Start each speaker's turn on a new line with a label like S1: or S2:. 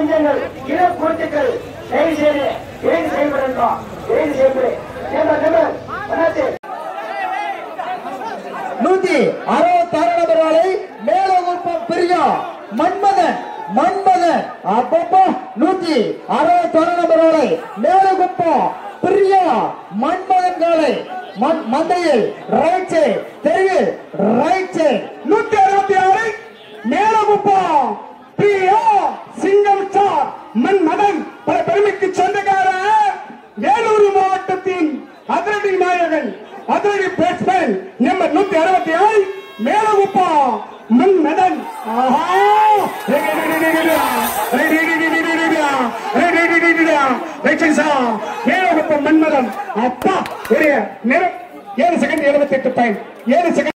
S1: நெஞ்சங்கள் இரு கூட்டுக்கள் தயவு செய்து இணைந்து செயல்படுகிறோம் இணைந்து செயல்படு ஏமா ஜெமல் என்னாச்சு
S2: நூத்தி அறுபத்தி ஆறு நபர் வாழை மேலகுப்பம் பிரியா மன்மதன் மன்மதன் அப்பப்போ நூத்தி அறுபத்தி ஆறு நபர் வாழை மேலகுப்பம் பிரியா மன்மதன் காலை மண்- மந்தையில் ரைட் சைடு தெருவில் ரைட் சைடு
S3: நூத்தி அறுபத்தி ஆறு மேலகுப்பம் பிரியா சிங்கம் ஸ்டார் மன்மதன் பல பெருமைக்கு சொந்தக்கார வேலூர் மாவட்டத்தின் அதிரடி நாயகன் அதிரடி பேட்ஸ்மேன் நம்பர் நூத்தி அறுபத்தி ஆறு மேலகுப்பம் மன்மதன் ஆஹா மேலகுப்பம் மன்மதன் அப்பா ஒரு நேரம் ஏழு செகண்ட் எழுபத்தி எட்டு பாயிண்ட் ஏழு செகண்ட்